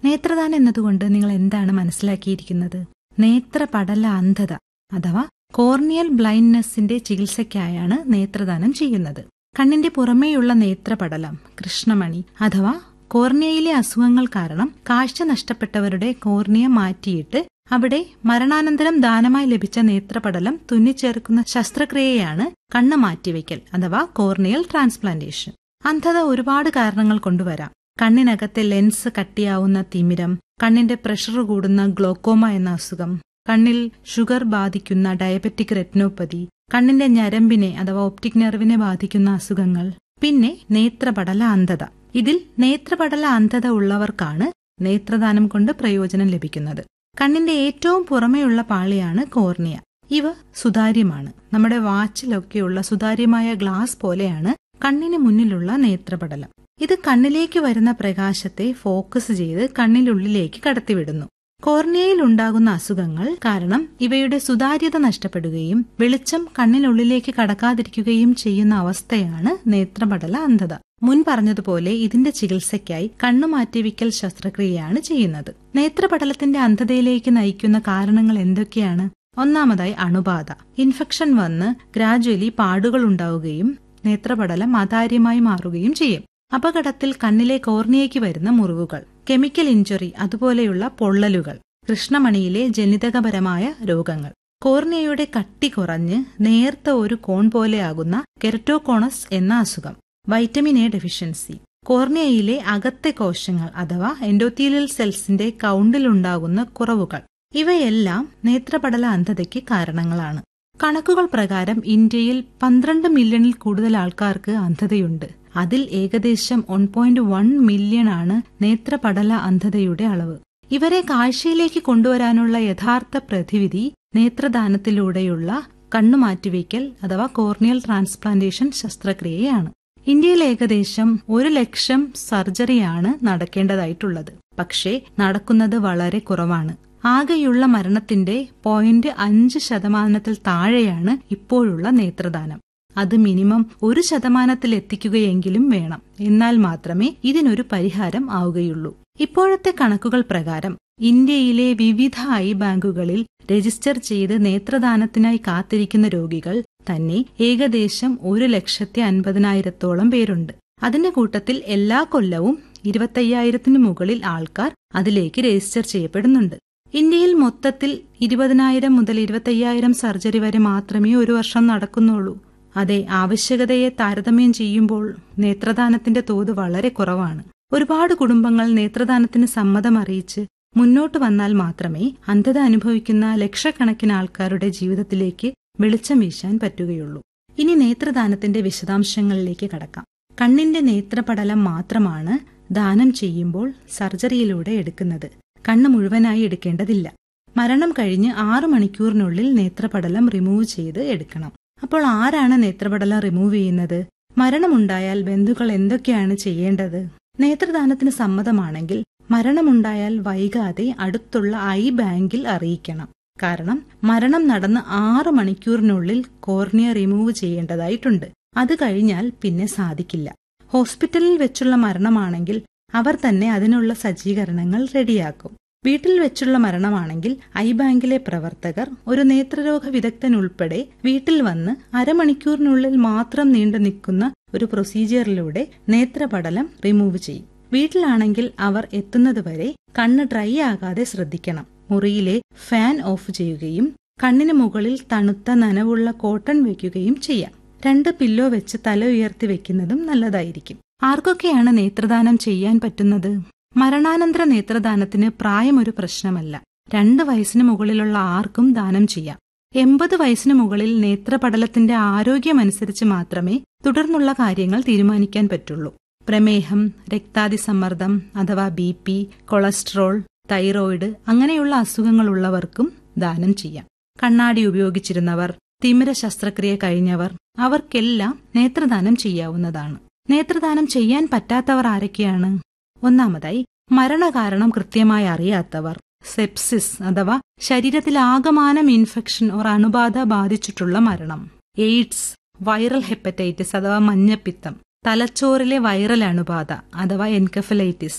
നേത്രദാനം എന്നതുകൊണ്ട് നിങ്ങൾ എന്താണ് മനസ്സിലാക്കിയിരിക്കുന്നത് നേത്രപടല അന്ധത അഥവാ കോർണിയൽ ബ്ലൈൻഡ്നെസ്സിന്റെ ചികിത്സയ്ക്കായാണ് നേത്രദാനം ചെയ്യുന്നത് കണ്ണിന്റെ പുറമേയുള്ള നേത്രപടലം കൃഷ്ണമണി അഥവാ കോർണിയയിലെ അസുഖങ്ങൾ കാരണം കാഴ്ച നഷ്ടപ്പെട്ടവരുടെ കോർണിയ മാറ്റിയിട്ട് അവിടെ മരണാനന്തരം ദാനമായി ലഭിച്ച നേത്രപടലം തുന്നിച്ചേർക്കുന്ന ശസ്ത്രക്രിയയാണ് കണ്ണ് മാറ്റിവെക്കൽ അഥവാ കോർണിയൽ ട്രാൻസ്പ്ലാന്റേഷൻ അന്ധത ഒരുപാട് കാരണങ്ങൾ കൊണ്ടുവരാം കണ്ണിനകത്തെ ലെൻസ് കട്ടിയാവുന്ന തിമിരം കണ്ണിന്റെ പ്രഷർ കൂടുന്ന ഗ്ലോക്കോമ എന്ന അസുഖം കണ്ണിൽ ഷുഗർ ബാധിക്കുന്ന ഡയബറ്റിക് റെറ്റിനോപ്പതി കണ്ണിന്റെ ഞരമ്പിനെ അഥവാ ഒപ്റ്റിക് നെർവിനെ ബാധിക്കുന്ന അസുഖങ്ങൾ പിന്നെ നേത്രപടല അന്ധത ഇതിൽ നേത്രപടല അന്ധത ഉള്ളവർക്കാണ് നേത്രദാനം കൊണ്ട് പ്രയോജനം ലഭിക്കുന്നത് കണ്ണിന്റെ ഏറ്റവും പുറമെയുള്ള പാളിയാണ് കോർണിയ ഇവ സുതാര്യമാണ് നമ്മുടെ വാച്ചിലൊക്കെയുള്ള സുതാര്യമായ ഗ്ലാസ് പോലെയാണ് കണ്ണിന് മുന്നിലുള്ള നേത്രപടലം ഇത് കണ്ണിലേക്ക് വരുന്ന പ്രകാശത്തെ ഫോക്കസ് ചെയ്ത് കണ്ണിനുള്ളിലേക്ക് കടത്തിവിടുന്നു കോർണിയയിൽ ഉണ്ടാകുന്ന അസുഖങ്ങൾ കാരണം ഇവയുടെ സുതാര്യത നഷ്ടപ്പെടുകയും വെളിച്ചം കണ്ണിനുള്ളിലേക്ക് കടക്കാതിരിക്കുകയും ചെയ്യുന്ന അവസ്ഥയാണ് നേത്രപടല അന്ധത മുൻ പറഞ്ഞതുപോലെ ഇതിന്റെ ചികിത്സയ്ക്കായി കണ്ണുമാറ്റിവിക്കൽ ശസ്ത്രക്രിയയാണ് ചെയ്യുന്നത് നേത്രപടലത്തിന്റെ അന്ധതയിലേക്ക് നയിക്കുന്ന കാരണങ്ങൾ എന്തൊക്കെയാണ് ഒന്നാമതായി അണുബാധ ഇൻഫെക്ഷൻ വന്ന് ഗ്രാജുവലി പാടുകൾ ഉണ്ടാവുകയും നേത്രപടലം അതാര്യമായി മാറുകയും ചെയ്യും അപകടത്തിൽ കണ്ണിലെ കോർണിയയ്ക്ക് വരുന്ന മുറിവുകൾ കെമിക്കൽ ഇഞ്ചുറി അതുപോലെയുള്ള പൊള്ളലുകൾ കൃഷ്ണമണിയിലെ ജനിതകപരമായ രോഗങ്ങൾ കോർണിയയുടെ കട്ടി കുറഞ്ഞ് നേർത്ത ഒരു കോൺ പോലെയാകുന്ന കെരറ്റോകോണസ് എന്ന അസുഖം വൈറ്റമിൻ എ ഡെഫിഷ്യൻസി കോർണിയയിലെ അകത്തെ കോശങ്ങൾ അഥവാ എൻഡോത്തീലിയൽ സെൽസിന്റെ കൗണ്ടിലുണ്ടാകുന്ന കുറവുകൾ ഇവയെല്ലാം നേത്രപടല അന്ധതയ്ക്ക് കാരണങ്ങളാണ് കണക്കുകൾ പ്രകാരം ഇന്ത്യയിൽ പന്ത്രണ്ട് മില്യണിൽ കൂടുതൽ ആൾക്കാർക്ക് അന്ധതയുണ്ട് അതിൽ ഏകദേശം വൺ പോയിന്റ് വൺ മില്യൺ ആണ് നേത്രപടല അന്ധതയുടെ അളവ് ഇവരെ കാഴ്ചയിലേക്ക് കൊണ്ടുവരാനുള്ള യഥാർത്ഥ പ്രതിവിധി നേത്രദാനത്തിലൂടെയുള്ള കണ്ണുമാറ്റിവയ്ക്കൽ അഥവാ കോർണിയൽ ട്രാൻസ്പ്ലാന്റേഷൻ ശസ്ത്രക്രിയയാണ് ഇന്ത്യയിൽ ഏകദേശം ഒരു ലക്ഷം സർജറിയാണ് നടക്കേണ്ടതായിട്ടുള്ളത് പക്ഷേ നടക്കുന്നത് വളരെ കുറവാണ് ആകെയുള്ള മരണത്തിന്റെ പോയിന്റ് അഞ്ച് ശതമാനത്തിൽ താഴെയാണ് ഇപ്പോഴുള്ള നേത്രദാനം അത് മിനിമം ഒരു ശതമാനത്തിൽ എത്തിക്കുകയെങ്കിലും വേണം എന്നാൽ മാത്രമേ ഇതിനൊരു പരിഹാരം ആവുകയുള്ളൂ ഇപ്പോഴത്തെ കണക്കുകൾ പ്രകാരം ഇന്ത്യയിലെ വിവിധ ഐ ബാങ്കുകളിൽ രജിസ്റ്റർ ചെയ്ത് നേത്രദാനത്തിനായി കാത്തിരിക്കുന്ന രോഗികൾ തന്നെ ഏകദേശം ഒരു ലക്ഷത്തി അൻപതിനായിരത്തോളം പേരുണ്ട് അതിന്റെ കൂട്ടത്തിൽ എല്ലാ കൊല്ലവും ഇരുപത്തയ്യായിരത്തിനു മുകളിൽ ആൾക്കാർ അതിലേക്ക് രജിസ്റ്റർ ചെയ്യപ്പെടുന്നുണ്ട് ഇന്ത്യയിൽ മൊത്തത്തിൽ ഇരുപതിനായിരം മുതൽ ഇരുപത്തയ്യായിരം സർജറി വരെ മാത്രമേ ഒരു വർഷം നടക്കുന്നുള്ളൂ അതെ ആവശ്യകതയെ താരതമ്യം ചെയ്യുമ്പോൾ നേത്രദാനത്തിന്റെ തോത് വളരെ കുറവാണ് ഒരുപാട് കുടുംബങ്ങൾ നേത്രദാനത്തിന് സമ്മതം അറിയിച്ച് മുന്നോട്ട് വന്നാൽ മാത്രമേ അന്ധത അനുഭവിക്കുന്ന ലക്ഷക്കണക്കിന് ആൾക്കാരുടെ ജീവിതത്തിലേക്ക് വെളിച്ചം വീശാൻ പറ്റുകയുള്ളൂ ഇനി നേത്രദാനത്തിന്റെ വിശദാംശങ്ങളിലേക്ക് കടക്കാം കണ്ണിന്റെ നേത്രപടലം മാത്രമാണ് ദാനം ചെയ്യുമ്പോൾ സർജറിയിലൂടെ എടുക്കുന്നത് കണ്ണ് മുഴുവനായി എടുക്കേണ്ടതില്ല മരണം കഴിഞ്ഞ് ആറു മണിക്കൂറിനുള്ളിൽ നേത്രപടലം റിമൂവ് ചെയ്ത് എടുക്കണം അപ്പോൾ ആരാണ് നേത്രപടലം റിമൂവ് ചെയ്യുന്നത് മരണമുണ്ടായാൽ ബന്ധുക്കൾ എന്തൊക്കെയാണ് ചെയ്യേണ്ടത് നേത്രദാനത്തിന് സമ്മതമാണെങ്കിൽ മരണമുണ്ടായാൽ വൈകാതെ അടുത്തുള്ള ഐ ബാങ്കിൽ അറിയിക്കണം കാരണം മരണം നടന്ന് ആറ് മണിക്കൂറിനുള്ളിൽ കോർണിയ റിമൂവ് ചെയ്യേണ്ടതായിട്ടുണ്ട് അത് കഴിഞ്ഞാൽ പിന്നെ സാധിക്കില്ല ഹോസ്പിറ്റലിൽ വെച്ചുള്ള മരണമാണെങ്കിൽ അവർ തന്നെ അതിനുള്ള സജ്ജീകരണങ്ങൾ റെഡിയാക്കും വീട്ടിൽ വെച്ചുള്ള മരണമാണെങ്കിൽ ഐ ബാങ്കിലെ പ്രവർത്തകർ ഒരു നേത്രരോഗ വിദഗ്ധൻ ഉൾപ്പെടെ വീട്ടിൽ വന്ന് അരമണിക്കൂറിനുള്ളിൽ മാത്രം നീണ്ടു നിൽക്കുന്ന ഒരു പ്രൊസീജിയറിലൂടെ നേത്രപടലം റിമൂവ് ചെയ്യും വീട്ടിലാണെങ്കിൽ അവർ എത്തുന്നതുവരെ കണ്ണ് ഡ്രൈ ആകാതെ ശ്രദ്ധിക്കണം മുറിയിലെ ഫാൻ ഓഫ് ചെയ്യുകയും കണ്ണിന് മുകളിൽ തണുത്ത നനവുള്ള കോട്ടൺ വയ്ക്കുകയും ചെയ്യാം രണ്ട് പില്ലോ വെച്ച് തല ഉയർത്തി വെക്കുന്നതും നല്ലതായിരിക്കും ആർക്കൊക്കെയാണ് നേത്രദാനം ചെയ്യാൻ പറ്റുന്നത് മരണാനന്തര നേത്രദാനത്തിന് പ്രായം ഒരു പ്രശ്നമല്ല രണ്ട് വയസ്സിന് മുകളിലുള്ള ആർക്കും ദാനം ചെയ്യാം എൺപത് വയസ്സിന് മുകളിൽ നേത്രപടലത്തിന്റെ ആരോഗ്യമനുസരിച്ച് മാത്രമേ തുടർന്നുള്ള കാര്യങ്ങൾ തീരുമാനിക്കാൻ പറ്റുള്ളൂ പ്രമേഹം രക്താതിസമ്മർദ്ദം അഥവാ ബി പി കൊളസ്ട്രോൾ തൈറോയിഡ് അങ്ങനെയുള്ള അസുഖങ്ങളുള്ളവർക്കും ദാനം ചെയ്യാം കണ്ണാടി ഉപയോഗിച്ചിരുന്നവർ തിമിര ശസ്ത്രക്രിയ കഴിഞ്ഞവർ അവർക്കെല്ലാം നേത്രദാനം ചെയ്യാവുന്നതാണ് നേത്രദാനം ചെയ്യാൻ പറ്റാത്തവർ ആരൊക്കെയാണ് ഒന്നാമതായി മരണകാരണം കൃത്യമായി അറിയാത്തവർ സെപ്സിസ് അഥവാ ശരീരത്തിൽ ആകമാനം ഇൻഫെക്ഷൻ ഓർ അണുബാധ ബാധിച്ചിട്ടുള്ള മരണം എയ്ഡ്സ് വൈറൽ ഹെപ്പറ്റൈറ്റിസ് അഥവാ മഞ്ഞപ്പിത്തം തലച്ചോറിലെ വൈറൽ അണുബാധ അഥവാ എൻകഫലൈറ്റിസ്